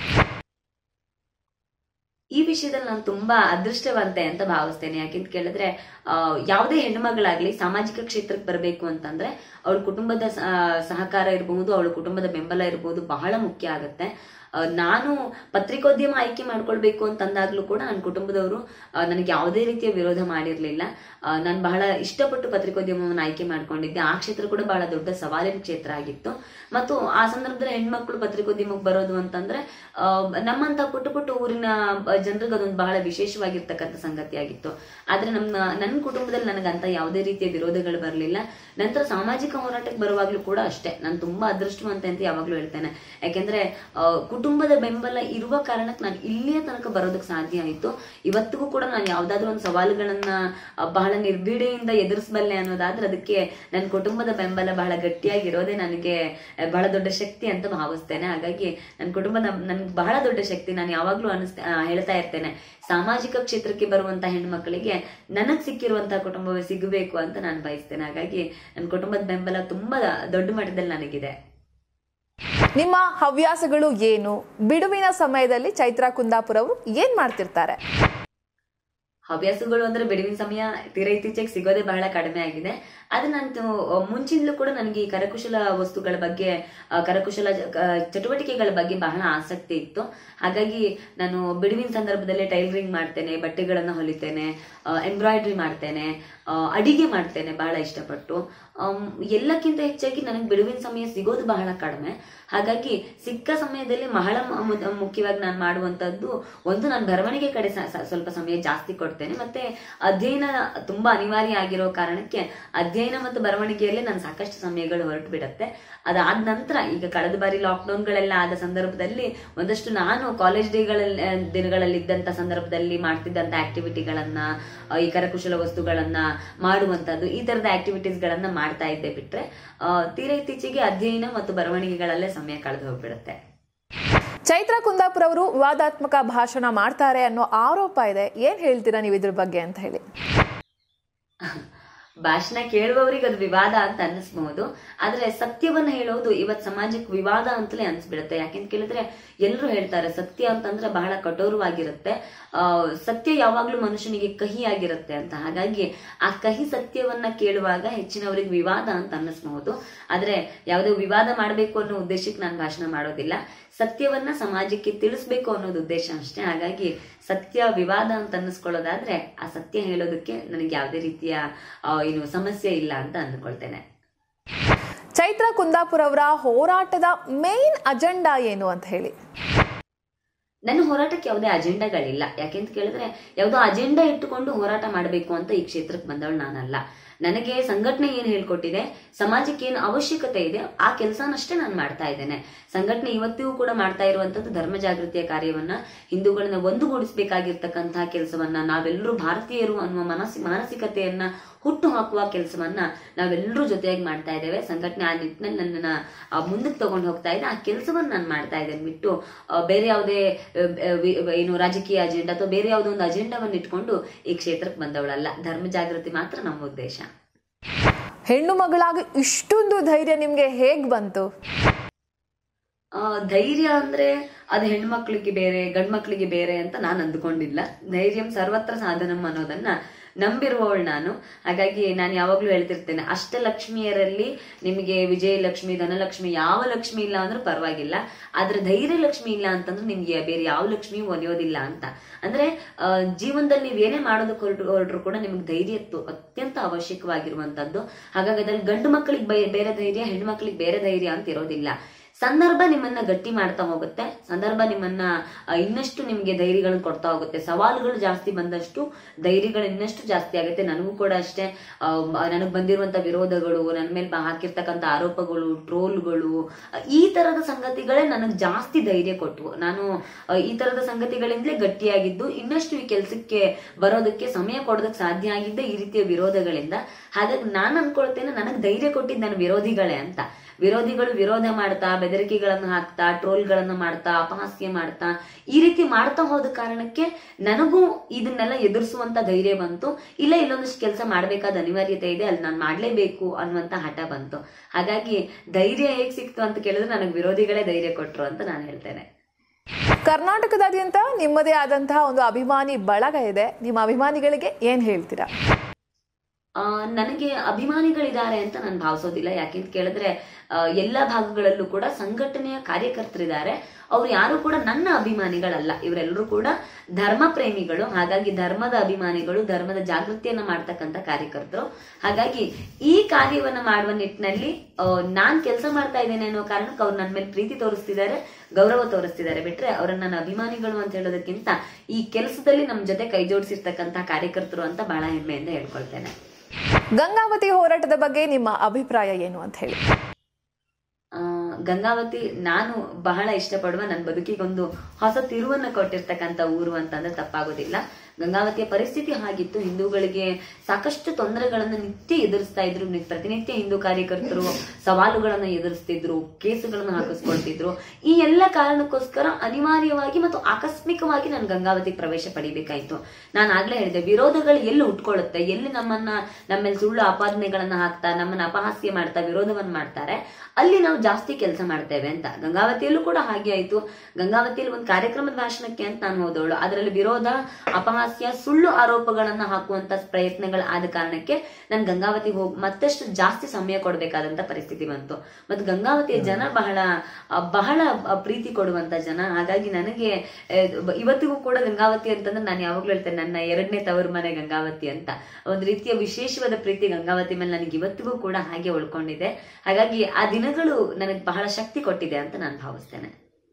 ಈ ವಿಷಯದಲ್ಲಿ ನಾನು ತುಂಬಾ ಅದೃಷ್ಟವಂತೆ ಅಂತ ಭಾವಿಸ್ತೇನೆ ಯಾಕೆಂತ ಕೇಳಿದ್ರೆ ಆ, ಯಾವುದೇ ಹೆಣ್ಣುಮಗಳಾಗ್ಲಿ ಸಾಮಾಜಿಕ ಕ್ಷೇತ್ರಕ್ಕೆ ಬರಬೇಕು ಅಂತಂದ್ರೆ ಅವಳ ಕುಟುಂಬದ ಸ- ಆ, ಸಹಕಾರ ಇರಬಹುದು ಅವಳ ಕುಟುಂಬದ ಬೆಂಬಲ ಇರಬಹುದು ಬಹಳ ಮುಖ್ಯ ಆಗುತ್ತೆ ಆ, ನಾನು ಪತ್ರಿಕೋದ್ಯಮ ಆಯ್ಕೆ ಮಾಡ್ಕೊಳ್ಬೇಕು ಅಂತಂದಾಗ್ಲೂ ಕೂಡ ನನ್ನ ಕುಟುಂಬದವರು ಆ, ನನಗೆ ಯಾವುದೇ ರೀತಿಯ ವಿರೋಧ ಮಾಡಿರ್ಲಿಲ್ಲ ನಾನು ಬಹಳ ಇಷ್ಟಪಟ್ಟು ಪತ್ರಿಕೋದ್ಯಮವನ್ನು ಆಯ್ಕೆ ಮಾಡ್ಕೊಂಡಿದ್ದೆ ಆ ಕ್ಷೇತ್ರ ಕೂಡ ಬಹಳ ದೊಡ್ಡ ಸವಾಲಿನ ಕ್ಷೇತ್ರ ಆಗಿತ್ತು ಮತ್ತು ಆ ಸಂದರ್ಭದಲ್ಲಿ ಹೆಣ್ಮಕ್ಳು ಪತ್ರಿಕೋದ್ಯಮಕ್ಕೆ ಬರೋದು ಅಂತಂದ್ರೆ ಆ, ನಮ್ಮಂತ ಪುಟ್ಟ ಪುಟ್ಟ ಊರಿನ ಜನರಿಗೆ ಅದೊಂದು ಬಹಳ ವಿಶೇಷವಾಗಿರ್ತಕ್ಕಂಥ ಸಂಗತಿ ಆಗಿತ್ತು ಆದ್ರೆ ನಮ್ಮ ನನ್ನ ಕುಟುಂಬದಲ್ಲಿ ನನಗಂತ ಯಾವುದೇ ರೀತಿಯ ವಿರೋಧಗಳು ಬರಲಿಲ್ಲ ನಂತರ ಸಾಮಾಜಿಕ ಹೋರಾಟಕ್ಕೆ ಬರುವಾಗ್ಲೂ ಕೂಡ ಅಷ್ಟೇ ನಾನು ತುಂಬಾ ಅದೃಷ್ಟವಂತೆ ಅಂತ ಯಾವಾಗ್ಲೂ ಹೇಳ್ತೇನೆ ಯಾಕೆಂದ್ರೆ ಆ, ಕುಟುಂಬದ ಬೆಂಬಲ ಇರುವ ಕಾರಣಕ್ಕೆ ನಾನು ಇಲ್ಲಿಯ ತನಕ ಬರೋದಕ್ಕೆ ಸಾಧ್ಯ ಆಯಿತು ಇವತ್ತಿಗೂ ಕೂಡ ನಾನು ಯಾವ್ದಾದ್ರು ಒಂದು ಸವಾಲುಗಳನ್ನ ಆ, ಬಹಳ ನಿರ್ಭೀಡೆಯಿಂದ ಎದುರಿಸಬಲ್ಲೆ ಅನ್ನೋದಾದ್ರೆ ಅದಕ್ಕೆ ನನ್ನ ಕುಟುಂಬದ ಬೆಂಬಲ ಬಹಳ ಗಟ್ಟಿಯಾಗಿರೋದೇ ನನಗೆ ಆ, ಬಹಳ ದೊಡ್ಡ ಶಕ್ತಿ ಅಂತ ಭಾವಿಸ್ತೇನೆ ಹಾಗಾಗಿ ನನ್ನ ಕುಟುಂಬದ ನನ್ಗೆ ಬಹಳ ದೊಡ್ಡ ಶಕ್ತಿ ನಾನು ಯಾವಾಗ್ಲೂ ಅನಿಸ್ತಾ ಆ, ಹೇಳ್ತಾ ಇರ್ತೇನೆ ಸಾಮಾಜಿಕ ಕ್ಷೇತ್ರಕ್ಕೆ ಬರುವಂತ ಹೆಣ್ಮಕ್ಳಿಗೆ ನನಗ್ ಸಿಕ್ಕಿರುವಂತಹ ಕುಟುಂಬವೇ ಸಿಗಬೇಕು ಅಂತ ನಾನು ಬಯಸ್ತೇನೆ ಹಾಗಾಗಿ ನನ್ನ ಕುಟುಂಬದ ಬೆಂಬಲ ತುಂಬಾ ದೊಡ್ಡ ಮಟ್ಟದಲ್ಲಿ ನನಗಿದೆ ನಿಮ್ಮ ಹವ್ಯಾಸಗಳು ಏನು ಬಿಡುವಿನ ಸಮಯದಲ್ಲಿ ಚೈತ್ರ ಕುಂದಾಪುರ ಅವರು ಏನ್ ಮಾಡ್ತಿರ್ತಾರೆ ಹವ್ಯಾಸಗಳು ಅಂದ್ರೆ ಬಿಡುವಿನ ಸಮಯ ತೀರಾ ಇತ್ತೀಚೆಗೆ ಸಿಗೋದೇ ಬಹಳ ಕಡಿಮೆ ಆಗಿದೆ ಆದ್ರೆ ನಾನು ಮುಂಚಿಂದಲೂ ಕೂಡ ನನಗೆ ಈ ಕರಕುಶಲ ವಸ್ತುಗಳ ಬಗ್ಗೆ ಆ, ಕರಕುಶಲ ಜ- ಕ- ಚಟುವಟಿಕೆಗಳ ಬಗ್ಗೆ ಬಹಳ ಆಸಕ್ತಿ ಇತ್ತು ಹಾಗಾಗಿ ನಾನು ಬಿಡುವಿನ ಸಂದರ್ಭದಲ್ಲಿ ಟೈಲರಿಂಗ್ ಮಾಡ್ತೇನೆ ಬಟ್ಟೆಗಳನ್ನ ಹೊಲಿತೇನೆ ಎಂಬ್ರಾಯ್ಡ್ರಿ ಮಾಡ್ತೇನೆ ಆ, ಅಡಿಗೆ ಮಾಡ್ತೇನೆ ಬಹಳ ಇಷ್ಟಪಟ್ಟು ಆಮ್, ಎಲ್ಲಕ್ಕಿಂತ ಹೆಚ್ಚಾಗಿ ನನಗೆ ಬಿಡುವಿನ ಸಮಯ ಸಿಗೋದು ಬಹಳ ಕಡಿಮೆ ಹಾಗಾಗಿ ಸಿಕ್ಕ ಸಮಯದಲ್ಲಿ ಬಹಳ ಮ- ಮು- ಮುಖ್ಯವಾಗಿ ನಾನು ಮಾಡುವಂತದ್ದು ಒಂದು ನಾನು ಬರವಣಿಗೆ ಕಡೆ ಸ- ಸ- ಸ್ವಲ್ಪ ಸಮಯ ಜಾಸ್ತಿ ಕೊಡ್ತೇನೆ ಮತ್ತೆ ಅಧ್ಯಯನ ತುಂಬಾ ಅನಿವಾರ್ಯ ಆಗಿರೋ ಕಾರಣಕ್ಕೆ ಅಧ್ಯಯನ ಮತ್ತು ಬರವಣಿಗೆಯಲ್ಲಿ ನಾನು ಸಾಕಷ್ಟು ಸಮಯಗಳು ಹೊರಟು ಬಿಡುತ್ತೆ ಅದಾದ ನಂತರ ಈಗ ಕಳೆದ ಬಾರಿ ಲಾಕ್ಡೌನ್ಗಳೆಲ್ಲ ಆದ ಸಂದರ್ಭದಲ್ಲಿ ಒಂದಷ್ಟು ನಾನು ಕಾಲೇಜ್ ಡೇಗಳಲ್ಲಿ ಆ, ದಿನಗಳಲ್ಲಿ ಇದ್ದಂತ ಸಂದರ್ಭದಲ್ಲಿ ಮಾಡ್ತಿದ್ದಂತ ಆಕ್ಟಿವಿಟಿಗಳನ್ನ ಆ, ಈ ಕರಕುಶಲ ವಸ್ತುಗಳನ್ನ ಮಾಡುವಂತದ್ದು ಈ ತರದ ಆಕ್ಟಿವಿಟೀಸ್ ಗಳನ್ನ ಮಾಡ್ತಾ ಇದ್ದೆ ಬಿಟ್ರೆ ಆ, ತೀರಾ ಇತ್ತೀಚೆಗೆ ಅಧ್ಯಯನ ಮತ್ತು ಬರವಣಿಗೆಗಳಲ್ಲೇ ಸಮಯ ಕಳೆದು ಹೋಗ್ಬಿಡುತ್ತೆ ಚೈತ್ರ ಕುಂದಾಪುರ ಅವರು ವಿವಾದಾತ್ಮಕ ಭಾಷಣ ಮಾಡ್ತಾರೆ ಅನ್ನೋ ಆರೋಪ ಇದೆ ಏನ್ ಹೇಳ್ತೀರಾ ನೀವು ಇದ್ರ ಬಗ್ಗೆ ಅಂತ ಹೇಳಿ ಭಾಷಣ ಕೇಳುವವರಿಗೆ ಅದು ವಿವಾದ ಅಂತ ಅನ್ನಿಸ್ಬಹುದು ಆದ್ರೆ ಸತ್ಯವನ್ನ ಹೇಳೋದು ಇವತ್ ಸಮಾಜಕ್ಕೆ ವಿವಾದ ಅಂತಲೇ ಅನ್ಸ್ಬಿಡುತ್ತೆ ಯಾಕೆಂತ ಕೇಳಿದ್ರೆ ಎಲ್ಲರೂ ಹೇಳ್ತಾರೆ ಸತ್ಯ ಅಂತಂದ್ರೆ ಬಹಳ ಕಠೋರವಾಗಿರುತ್ತೆ ಆ ಸತ್ಯ ಯಾವಾಗ್ಲೂ ಮನುಷ್ಯನಿಗೆ ಕಹಿಯಾಗಿರುತ್ತೆ ಅಂತ ಹಾಗಾಗಿ ಆ ಕಹಿ ಸತ್ಯವನ್ನ ಕೇಳುವಾಗ ಹೆಚ್ಚಿನವರಿಗೆ ವಿವಾದ ಅಂತ ಅನ್ನಿಸ್ಬಹುದು ಆದ್ರೆ ಯಾವುದೇ ವಿವಾದ ಮಾಡಬೇಕು ಅನ್ನೋ ಉದ್ದೇಶಕ್ಕೆ ನಾನು ಭಾಷಣ ಮಾಡೋದಿಲ್ಲ ಸತ್ಯವನ್ನ ಸಮಾಜಕ್ಕೆ ತಿಳಿಸ್ಬೇಕು ಅನ್ನೋದು ಉದ್ದೇಶ ಅಷ್ಟೇ ಹಾಗಾಗಿ ಸತ್ಯ ವಿವಾದ ಅಂತ ಅನ್ನಿಸ್ಕೊಳ್ಳೋದಾದ್ರೆ ಆ ಸತ್ಯ ಹೇಳೋದಕ್ಕೆ ನನಗೆ ಯಾವುದೇ ರೀತಿಯ ಆ, ಏನು ಸಮಸ್ಯೆ ಇಲ್ಲ ಅಂತ ಅಂದ್ಕೊಳ್ತೇನೆ ಚೈತ್ರ ಕುಂದಾಪುರ ಅವರ ಹೋರಾಟದ ಮೇನ್ ಅಜೆಂಡಾ ಏನು ಅಂತ ಹೇಳಿ ನನ್ನ ಹೋರಾಟಕ್ಕೆ ಯಾವುದೇ ಅಜೆಂಡಾಗಳಿಲ್ಲ ಯಾಕೆಂತ ಕೇಳಿದ್ರೆ ಯಾವುದೋ ಅಜೆಂಡಾ ಇಟ್ಟುಕೊಂಡು ಹೋರಾಟ ಮಾಡಬೇಕು ಅಂತ ಈ ಕ್ಷೇತ್ರಕ್ಕೆ ಬಂದವಳು ನಾನಲ್ಲ ನನಗೆ ಸಂಘಟನೆ ಏನ್ ಹೇಳ್ಕೊಟ್ಟಿದೆ ಸಮಾಜಕ್ಕೆ ಏನು ಅವಶ್ಯಕತೆ ಇದೆ ಆ ಕೆಲಸನಷ್ಟೇ ನಾನು ಮಾಡ್ತಾ ಇದ್ದೇನೆ ಸಂಘಟನೆ ಇವತ್ತಿಗೂ ಕೂಡ ಮಾಡ್ತಾ ಇರುವಂತದ್ದು ಧರ್ಮ ಜಾಗೃತಿಯ ಕಾರ್ಯವನ್ನ ಹಿಂದೂಗಳನ್ನ ಒಂದುಗೂಡಿಸಬೇಕಾಗಿರ್ತಕ್ಕಂತಹ ಕೆಲಸವನ್ನ ನಾವೆಲ್ಲರೂ ಭಾರತೀಯರು ಅನ್ನುವ ಮನಸ್ಸಿ ಮಾನಸಿಕತೆಯನ್ನ ಹುಟ್ಟು ಹಾಕುವ ಕೆಲಸವನ್ನ ನಾವೆಲ್ಲರೂ ಜೊತೆಯಾಗಿ ಮಾಡ್ತಾ ಇದ್ದೇವೆ ಸಂಘಟನೆ ಆ ನಿಟ್ಟಿನಲ್ಲಿ ನನ್ನನ್ನ ಆ, ಮುಂದಕ್ಕೆ ತಗೊಂಡು ಹೋಗ್ತಾ ಇದೆ ಆ ಕೆಲಸವನ್ನ ನಾನು ಮಾಡ್ತಾ ಇದ್ದೇನೆ ಬಿಟ್ಟು ಆ, ಬೇರೆ ಯಾವುದೇ ಆ, ವಿ- ಏನು ರಾಜಕೀಯ ಅಜೆಂಡಾ ಅಥವಾ ಬೇರೆ ಯಾವುದೋ ಒಂದು ಅಜೆಂಡಾವನ್ನು ಇಟ್ಕೊಂಡು ಈ ಕ್ಷೇತ್ರಕ್ಕೆ ಬಂದವಳಲ್ಲ ಧರ್ಮ ಜಾಗೃತಿ ಮಾತ್ರ ನಮ್ಮ ಉದ್ದೇಶ ಹೆಣ್ಣು ಮಗಳಾಗಿ ಇಷ್ಟೊಂದು ಧೈರ್ಯ ನಿಮ್ಗೆ ಹೇಗ್ ಬಂತು ಆ, ಧೈರ್ಯ ಅಂದ್ರೆ ಅದು ಹೆಣ್ಮಕ್ಳಿಗೆ ಬೇರೆ ಗಂಡ್ಮಕ್ಳಿಗೆ ಬೇರೆ ಅಂತ ನಾನು ಅಂದ್ಕೊಂಡಿಲ್ಲ ಧೈರ್ಯಂ ಸರ್ವತ್ರ ಸಾಧನಂ ಅನ್ನೋದನ್ನ ನಂಬಿರುವವಳು ನಾನು ಹಾಗಾಗಿ ನಾನು ಯಾವಾಗ್ಲೂ ಹೇಳ್ತಿರ್ತೇನೆ ಅಷ್ಟಲಕ್ಷ್ಮಿಯರಲ್ಲಿ ನಿಮಗೆ ವಿಜಯಲಕ್ಷ್ಮಿ ಧನಲಕ್ಷ್ಮಿ ಯಾವ ಲಕ್ಷ್ಮಿ ಇಲ್ಲ ಅಂದ್ರೂ ಪರವಾಗಿಲ್ಲ ಆದ್ರೆ ಧೈರ್ಯ ಲಕ್ಷ್ಮಿ ಇಲ್ಲ ಅಂತಂದ್ರೆ ನಿಮ್ಗೆ ಬೇರೆ ಯಾವ ಲಕ್ಷ್ಮಿ ಒಲಿಯೋದಿಲ್ಲ ಅಂತ ಅಂದ್ರೆ ಆ, ಜೀವನದಲ್ಲಿ ನೀವ್ ಏನೇ ಮಾಡೋದಕ್ಕೆ ಹೊರಟು ಹೊರಟ್ರು ಕೂಡ ನಿಮ್ಗೆ ಧೈರ್ಯ ತು- ಅತ್ಯಂತ ಅವಶ್ಯಕವಾಗಿರುವಂತದ್ದು ಹಾಗಾಗಿ ಅದ್ರಲ್ಲಿ ಗಂಡು ಮಕ್ಕಳಿಗೆ ಬೇರೆ ಧೈರ್ಯ ಹೆಣ್ಣು ಮಕ್ಕಳಿಗೆ ಬೇರೆ ಧೈರ್ಯ ಅಂತ ಇರೋದಿಲ್ಲ ಸಂದರ್ಭ ನಿಮ್ಮನ್ನ ಗಟ್ಟಿ ಮಾಡ್ತಾ ಹೋಗುತ್ತೆ ಸಂದರ್ಭ ನಿಮ್ಮನ್ನ ಆ, ಇನ್ನಷ್ಟು ನಿಮ್ಗೆ ಧೈರ್ಯಗಳನ್ನ ಕೊಡ್ತಾ ಹೋಗುತ್ತೆ ಸವಾಲುಗಳು ಜಾಸ್ತಿ ಬಂದಷ್ಟು ಧೈರ್ಯಗಳು ಇನ್ನಷ್ಟು ಜಾಸ್ತಿ ಆಗುತ್ತೆ ನನಗೂ ಕೂಡ ಅಷ್ಟೇ ನನಗೆ ಬಂದಿರುವಂತ ವಿರೋಧಗಳು ನನ್ನ ಮೇಲೆ ಬ- ಹಾಕಿರ್ತಕ್ಕಂಥ ಆರೋಪಗಳು ಟ್ರೋಲ್ಗಳು ಈ ತರದ ಸಂಗತಿಗಳೇ ನನಗೆ ಜಾಸ್ತಿ ಧೈರ್ಯ ಕೊಟ್ಟವು ನಾನು ಆ, ಈ ತರದ ಸಂಗತಿಗಳಿಂದಲೇ ಗಟ್ಟಿಯಾಗಿದ್ದು ಇನ್ನಷ್ಟು ಈ ಕೆಲಸಕ್ಕೆ ಬರೋದಕ್ಕೆ ಸಮಯ ಕೊಡೋದಕ್ಕೆ ಸಾಧ್ಯ ಆಗಿದ್ದೆ ಈ ರೀತಿಯ ವಿರೋಧಗಳಿಂದ ಹಾಗಾಗಿ ನಾನು ಅನ್ಕೊಳ್ತೇನೆ ನನಗೆ ಧೈರ್ಯ ಕೊಟ್ಟಿದ್ದು ನನ್ನ ವಿರೋಧಿಗಳೇ ಅಂತ ವಿರೋಧಿಗಳು ವಿರೋಧ ಮಾಡ್ತಾ ಬೆದರಿಕೆಗಳನ್ನ ಹಾಕ್ತಾ ಟ್ರೋಲ್ಗಳನ್ನ ಮಾಡ್ತಾ ಅಪಹಾಸ್ಯ ಮಾಡ್ತಾ ಈ ರೀತಿ ಮಾಡ್ತಾ ಹೋದ ಕಾರಣಕ್ಕೆ ನನಗೂ ಇದನ್ನೆಲ್ಲ ಎದುರಿಸುವಂತ ಧೈರ್ಯ ಬಂತು ಇಲ್ಲ ಇಲ್ಲೊಂದಷ್ಟು ಕೆಲಸ ಮಾಡ್ಬೇಕಾದ ಅನಿವಾರ್ಯತೆ ಇದೆ ಅಲ್ಲಿ ನಾನು ಮಾಡ್ಲೇಬೇಕು ಅನ್ನುವಂತ ಹಠ ಬಂತು ಹಾಗಾಗಿ ಧೈರ್ಯ ಹೇಗ್ ಸಿಕ್ತು ಅಂತ ಕೇಳಿದ್ರೆ ನನಗೆ ವಿರೋಧಿಗಳೇ ಧೈರ್ಯ ಕೊಟ್ರು ಅಂತ ನಾನು ಹೇಳ್ತೇನೆ ಕರ್ನಾಟಕದಾದ್ಯಂತ ನಿಮ್ಮದೇ ಆದಂತಹ ಒಂದು ಅಭಿಮಾನಿ ಬಳಗ ಇದೆ ನಿಮ್ಮ ಅಭಿಮಾನಿಗಳಿಗೆ ಏನ್ ಹೇಳ್ತೀರಾ ಆ, ನನಗೆ ಅಭಿಮಾನಿಗಳಿದ್ದಾರೆ ಅಂತ ನಾನು ಭಾವಿಸೋದಿಲ್ಲ ಯಾಕೆಂತ ಕೇಳಿದ್ರೆ ಆ, ಎಲ್ಲ ಭಾಗಗಳಲ್ಲೂ ಕೂಡ ಸಂಘಟನೆಯ ಕಾರ್ಯಕರ್ತರಿದ್ದಾರೆ ಅವ್ರು ಯಾರು ಕೂಡ ನನ್ನ ಅಭಿಮಾನಿಗಳಲ್ಲ ಇವರೆಲ್ಲರೂ ಕೂಡ ಧರ್ಮ ಪ್ರೇಮಿಗಳು ಹಾಗಾಗಿ ಧರ್ಮದ ಅಭಿಮಾನಿಗಳು ಧರ್ಮದ ಜಾಗೃತಿಯನ್ನ ಮಾಡ್ತಕ್ಕಂಥ ಕಾರ್ಯಕರ್ತರು ಹಾಗಾಗಿ ಈ ಕಾರ್ಯವನ್ನ ಮಾಡುವ ನಿಟ್ಟಿನಲ್ಲಿ ಆ, ನಾನ್ ಕೆಲಸ ಮಾಡ್ತಾ ಇದ್ದೇನೆ ಅನ್ನೋ ಕಾರಣಕ್ಕೆ ಅವ್ರು ನನ್ನ ಮೇಲೆ ಪ್ರೀತಿ ತೋರಿಸ್ತಿದ್ದಾರೆ ಗೌರವ ತೋರಿಸ್ತಿದ್ದಾರೆ ಬಿಟ್ರೆ ಅವರನ್ನ ನನ್ನ ಅಭಿಮಾನಿಗಳು ಅಂತ ಹೇಳೋದಕ್ಕಿಂತ ಈ ಕೆಲಸದಲ್ಲಿ ನಮ್ ಜೊತೆ ಕೈ ಜೋಡಿಸಿರ್ತಕ್ಕಂಥ ಕಾರ್ಯಕರ್ತರು ಅಂತ ಬಹಳ ಹೆಮ್ಮೆಯಿಂದ ಹೇಳ್ಕೊಳ್ತೇನೆ ಗಂಗಾವತಿ ಹೋರಾಟದ ಬಗ್ಗೆ ನಿಮ್ಮ ಅಭಿಪ್ರಾಯ ಏನು ಅಂತ ಹೇಳಿ ಆ, ಗಂಗಾವತಿ ನಾನು ಬಹಳ ಇಷ್ಟಪಡುವ ನನ್ನ ಬದುಕಿಗೊಂದು ಹೊಸ ತಿರುವನ್ನ ಕೊಟ್ಟಿರ್ತಕ್ಕಂಥ ಊರು ಅಂತಂದ್ರೆ ತಪ್ಪಾಗೋದಿಲ್ಲ ಗಂಗಾವತಿಯ ಪರಿಸ್ಥಿತಿ ಹಾಗಿತ್ತು ಹಿಂದೂಗಳಿಗೆ ಸಾಕಷ್ಟು ತೊಂದರೆಗಳನ್ನ ನಿತ್ಯ ಎದುರಿಸ್ತಾ ಇದ್ರು ನಿ- ಪ್ರತಿನಿತ್ಯ ಹಿಂದೂ ಕಾರ್ಯಕರ್ತರು ಸವಾಲುಗಳನ್ನ ಎದುರಿಸ್ತಿದ್ರು ಕೇಸುಗಳನ್ನ ಹಾಕಿಸ್ಕೊಳ್ತಿದ್ರು ಈ ಎಲ್ಲ ಕಾರಣಕ್ಕೋಸ್ಕರ ಅನಿವಾರ್ಯವಾಗಿ ಮತ್ತು ಆಕಸ್ಮಿಕವಾಗಿ ನಾನು ಗಂಗಾವತಿ ಪ್ರವೇಶ ಪಡಿಬೇಕಾಯ್ತು ನಾನು ಆಗ್ಲೇ ಹೇಳಿದೆ ವಿರೋಧಗಳು ಎಲ್ಲಿ ಹುಟ್ಕೊಳ್ಳುತ್ತೆ ಎಲ್ಲಿ ನಮ್ಮನ್ನ ನಮ್ಮ ಮೇಲೆ ಸುಳ್ಳು ಆಪಾದನೆಗಳನ್ನ ಹಾಕ್ತಾ ನಮ್ಮನ್ನ ಅಪಹಾಸ್ಯ ಮಾಡ್ತಾ ವಿರೋಧವನ್ನ ಮಾಡ್ತಾರೆ ಅಲ್ಲಿ ನಾವು ಜಾಸ್ತಿ ಕೆಲಸ ಮಾಡ್ತೇವೆ ಅಂತ ಗಂಗಾವತಿಯಲ್ಲೂ ಕೂಡ ಹಾಗೆ ಆಯ್ತು ಗಂಗಾವತಿಯಲ್ಲಿ ಒಂದು ಕಾರ್ಯಕ್ರಮದ ಭಾಷಣಕ್ಕೆ ಅಂತ ನಾನು ಹೋದವಳು ಅದರಲ್ಲಿ ವಿರೋಧ ಅಪಹಾಸ್ಯ ಸುಳ್ಳು ಆರೋಪಗಳನ್ನ ಹಾಕುವಂತ ಪ್ರಯತ್ನಗಳು ಆದ ಕಾರಣಕ್ಕೆ ನಾನು ಗಂಗಾವತಿಗೆ ಹೋಗಿ ಮತ್ತಷ್ಟು ಜಾಸ್ತಿ ಸಮಯ ಕೊಡಬೇಕಾದಂತ ಪರಿಸ್ಥಿತಿ ಬಂತು ಮತ್ತು ಗಂಗಾವತಿಯ ಜನ ಬಹಳ ಆ, ಬಹಳ ಆ, ಪ್ರೀತಿ ಕೊಡುವಂತ ಜನ ಹಾಗಾಗಿ ನನಗೆ ಆ, ಇವತ್ತಿಗೂ ಕೂಡ ಗಂಗಾವತಿ ಅಂತಂದ್ರೆ ನಾನು ಯಾವಾಗ್ಲೂ ಹೇಳ್ತೇನೆ ನನ್ನ ಎರಡನೇ ತವರು ಮನೆ ಗಂಗಾವತಿ ಅಂತ ಒಂದು ರೀತಿಯ ವಿಶೇಷವಾದ ಪ್ರೀತಿ ಗಂಗಾವತಿ ಮೇಲೆ ನನಗೆ ಇವತ್ತಿಗೂ ಕೂಡ ಹಾಗೆ ಉಳ್ಕೊಂಡಿದೆ ಹಾಗಾಗಿ ಆ ದಿನಗಳು ನನಗೆ ಬಹಳ ಶಕ್ತಿ ಕೊಟ್ಟಿದೆ ಅಂತ ನಾನು ಭಾವಿಸ್ತೇನೆ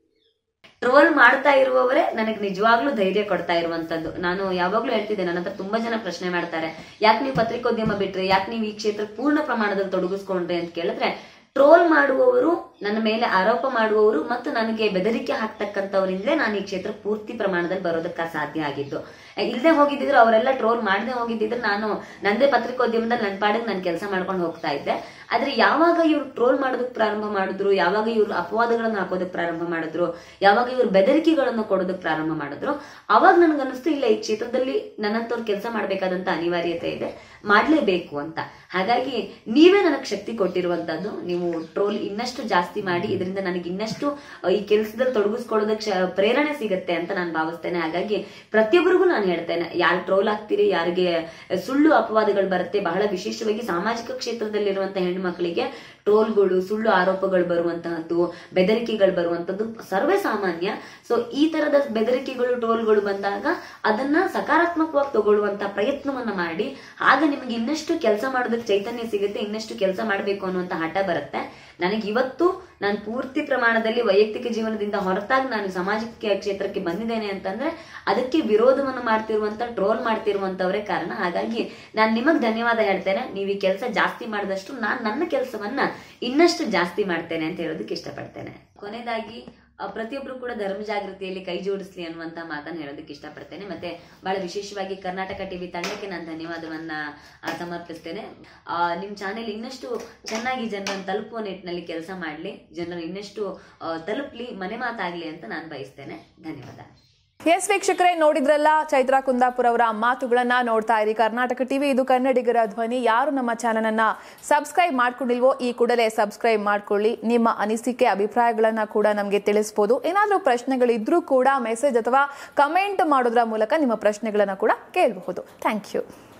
ಟ್ರೋಲ್ ಮಾಡ್ತಾ ಇರುವವರೇ ನನಗೆ ನಿಜವಾಗ್ಲೂ ಧೈರ್ಯ ಕೊಡ್ತಾ ಇರುವಂತದ್ದು ನಾನು ಯಾವಾಗ್ಲೂ ಹೇಳ್ತಿದ್ದೆ ನನ್ನ ಹತ್ರ ತುಂಬಾ ಜನ ಪ್ರಶ್ನೆ ಮಾಡ್ತಾರೆ ಯಾಕೆ ನೀವು ಪತ್ರಿಕೋದ್ಯಮ ಬಿಟ್ರೆ ಯಾಕೆ ನೀವು ಈ ಕ್ಷೇತ್ರಕ್ಕೆ ಪೂರ್ಣ ಪ್ರಮಾಣದಲ್ಲಿ ತೊಡಗಿಸ್ಕೊಂಡ್ರಿ ಅಂತ ಕೇಳಿದ್ರೆ ಟ್ರೋಲ್ ಮಾಡುವವರು ನನ್ನ ಮೇಲೆ ಆರೋಪ ಮಾಡುವವರು ಮತ್ತು ನನಗೆ ಬೆದರಿಕೆ ಹಾಕ್ತಕ್ಕಂಥವರಿಂದಲೇ ನಾನು ಈ ಕ್ಷೇತ್ರ ಪೂರ್ತಿ ಪ್ರಮಾಣದಲ್ಲಿ ಬರೋದಕ್ಕೆ ಸಾಧ್ಯ ಆಗಿದ್ದು ಇಲ್ಲದೆ ಹೋಗಿದ್ದಿದ್ರೆ ಅವರೆಲ್ಲ ಟ್ರೋಲ್ ಮಾಡದೆ ಹೋಗಿದ್ದಿದ್ರೆ ನಾನು ನಂದೇ ಪತ್ರಿಕೋದ್ಯಮದಲ್ಲಿ ನನ್ನ ಪಾಡಿಗೆ ನಾನು ಕೆಲಸ ಮಾಡ್ಕೊಂಡು ಹೋಗ್ತಾ ಇದ್ದೆ ಆದ್ರೆ ಯಾವಾಗ ಇವ್ರು ಟ್ರೋಲ್ ಮಾಡೋದಕ್ಕೆ ಪ್ರಾರಂಭ ಮಾಡಿದ್ರು ಯಾವಾಗ ಇವ್ರು ಅಪವಾದಗಳನ್ನ ಹಾಕೋದಕ್ಕೆ ಪ್ರಾರಂಭ ಮಾಡಿದ್ರು ಯಾವಾಗ ಇವ್ರು ಬೆದರಿಕೆಗಳನ್ನು ಕೊಡೋದಕ್ಕೆ ಪ್ರಾರಂಭ ಮಾಡಿದ್ರು ಅವಾಗ ನನಗನ್ನಿಸ್ತು ಇಲ್ಲ ಈ ಕ್ಷೇತ್ರದಲ್ಲಿ ನನ್ನಂತವ್ರು ಕೆಲಸ ಮಾಡ್ಬೇಕಾದಂತ ಅನಿವಾರ್ಯತೆ ಇದೆ ಮಾಡ್ಲೇಬೇಕು ಅಂತ ಹಾಗಾಗಿ ನೀವೇ ನನಗೆ ಶಕ್ತಿ ಕೊಟ್ಟಿರುವಂತದ್ದು ನೀವು ಟ್ರೋಲ್ ಇನ್ನಷ್ಟು ಜಾಸ್ತಿ ಮಾಡಿ ಇದರಿಂದ ನನಗೆ ಇನ್ನಷ್ಟು ಅಹ್, ಈ ಕೆಲಸದಲ್ಲಿ ತೊಡಗಿಸ್ಕೊಳ್ಳೋದಕ್ಕೆ ಶ- ಪ್ರೇರಣೆ ಸಿಗುತ್ತೆ ಅಂತ ನಾನು ಭಾವಿಸ್ತೇನೆ ಹಾಗಾಗಿ ಪ್ರತಿಯೊಬ್ಬರಿಗೂ ನಾನು ಹೇಳ್ತೇನೆ ಯಾರು ಟ್ರೋಲ್ ಆಗ್ತೀರಿ ಯಾರಿಗೆ ಸುಳ್ಳು ಅಪವಾದಗಳು ಬರುತ್ತೆ ಬಹಳ ವಿಶೇಷವಾಗಿ ಸಾಮಾಜಿಕ ಕ್ಷೇತ್ರದಲ್ಲಿರುವಂತಹ ಹೆಣ್ಣು ಮಕ್ಕಳಿಗೆ ಟ್ರೋಲ್ಗಳು ಸುಳ್ಳು ಆರೋಪಗಳು ಬರುವಂತಹದ್ದು ಬೆದರಿಕೆಗಳು ಬರುವಂತದ್ದು ಸರ್ವೇ ಸಾಮಾನ್ಯ ಸೊ ಈ ತರದ ಬೆದರಿಕೆಗಳು ಟ್ರೋಲ್ಗಳು ಬಂದಾಗ ಅದನ್ನ ಸಕಾರಾತ್ಮಕವಾಗಿ ತಗೊಳ್ಳುವಂತ ಪ್ರಯತ್ನವನ್ನ ಮಾಡಿ ಆಗ ನಿಮಗೆ ಇನ್ನಷ್ಟು ಕೆಲಸ ಮಾಡೋದಕ್ಕೆ ಚೈತನ್ಯ ಸಿಗುತ್ತೆ ಇನ್ನಷ್ಟು ಕೆಲಸ ಮಾಡಬೇಕು ಅನ್ನುವಂತ ಹಠ ಬರುತ್ತೆ ನನಗೆ ಇವತ್ತು ನಾನು ಪೂರ್ತಿ ಪ್ರಮಾಣದಲ್ಲಿ ವೈಯಕ್ತಿಕ ಜೀವನದಿಂದ ಹೊರತಾಗಿ ನಾನು ಸಾಮಾಜಿಕ ಕ್ಷೇತ್ರಕ್ಕೆ ಬಂದಿದ್ದೇನೆ ಅಂತಂದ್ರೆ ಅದಕ್ಕೆ ವಿರೋಧವನ್ನು ಮಾಡ್ತಿರುವಂತ ಟ್ರೋಲ್ ಮಾಡ್ತಿರುವಂತವರೇ ಕಾರಣ ಹಾಗಾಗಿ ನಾನು ನಿಮಗ್ ಧನ್ಯವಾದ ಹೇಳ್ತೇನೆ ನೀವು ಈ ಕೆಲಸ ಜಾಸ್ತಿ ಮಾಡಿದಷ್ಟು ನಾನು ನನ್ನ ಕೆಲಸವನ್ನ ಇನ್ನಷ್ಟು ಜಾಸ್ತಿ ಮಾಡ್ತೇನೆ ಅಂತ ಹೇಳೋದಕ್ಕೆ ಇಷ್ಟಪಡ್ತೇನೆ ಕೊನೆಯದಾಗಿ ಆ, ಪ್ರತಿಯೊಬ್ರು ಕೂಡ ಧರ್ಮ ಜಾಗೃತಿಯಲ್ಲಿ ಕೈ ಜೋಡಿಸ್ಲಿ ಅನ್ನುವಂತ ಮಾತನ್ನ ಹೇಳೋದಕ್ಕೆ ಇಷ್ಟಪಡ್ತೇನೆ ಮತ್ತೆ ಬಹಳ ವಿಶೇಷವಾಗಿ ಕರ್ನಾಟಕ ಟಿವಿ ತಂಡಕ್ಕೆ ನಾನು ಧನ್ಯವಾದವನ್ನ ಆ, ಸಮರ್ಪಿಸ್ತೇನೆ ಆ, ನಿಮ್ ಚಾನೆಲ್ ಇನ್ನಷ್ಟು ಚೆನ್ನಾಗಿ ಜನರನ್ನು ತಲುಪುವ ನಿಟ್ಟಿನಲ್ಲಿ ಕೆಲಸ ಮಾಡ್ಲಿ ಜನರು ಇನ್ನಷ್ಟು ಆ, ತಲುಪ್ಲಿ ಮನೆ ಮಾತಾಗ್ಲಿ ಅಂತ ನಾನು ಬಯಸ್ತೇನೆ ಧನ್ಯವಾದ ಎಸ್ ವೀಕ್ಷಕರೇ ನೋಡಿದ್ರಲ್ಲ ಚೈತ್ರಾ ಕುಂದಾಪುರ ಅವರ ಮಾತುಗಳನ್ನ ನೋಡ್ತಾ ಇರಿ ಕರ್ನಾಟಕ ಟಿವಿ ಇದು ಕನ್ನಡಿಗರ ಧ್ವನಿ ಯಾರು ನಮ್ಮ ಚಾನಲ್ ಅನ್ನ ಸಬ್ಸ್ಕ್ರೈಬ್ ಮಾಡ್ಕೊಂಡಿಲ್ವೋ ಈ ಕೂಡಲೇ ಸಬ್ಸ್ಕ್ರೈಬ್ ಮಾಡ್ಕೊಳ್ಳಿ ನಿಮ್ಮ ಅನಿಸಿಕೆ ಅಭಿಪ್ರಾಯಗಳನ್ನ ಕೂಡ ನಮಗೆ ತಿಳಿಸಬಹುದು ಏನಾದರೂ ಪ್ರಶ್ನೆಗಳಿದ್ರೂ ಕೂಡ ಮೆಸೇಜ್ ಅಥವಾ ಕಮೆಂಟ್ ಮಾಡೋದ್ರ ಮೂಲಕ ನಿಮ್ಮ ಪ್ರಶ್ನೆಗಳನ್ನ ಕೂಡ ಕೇಳಬಹುದು ಥ್ಯಾಂಕ್ ಯು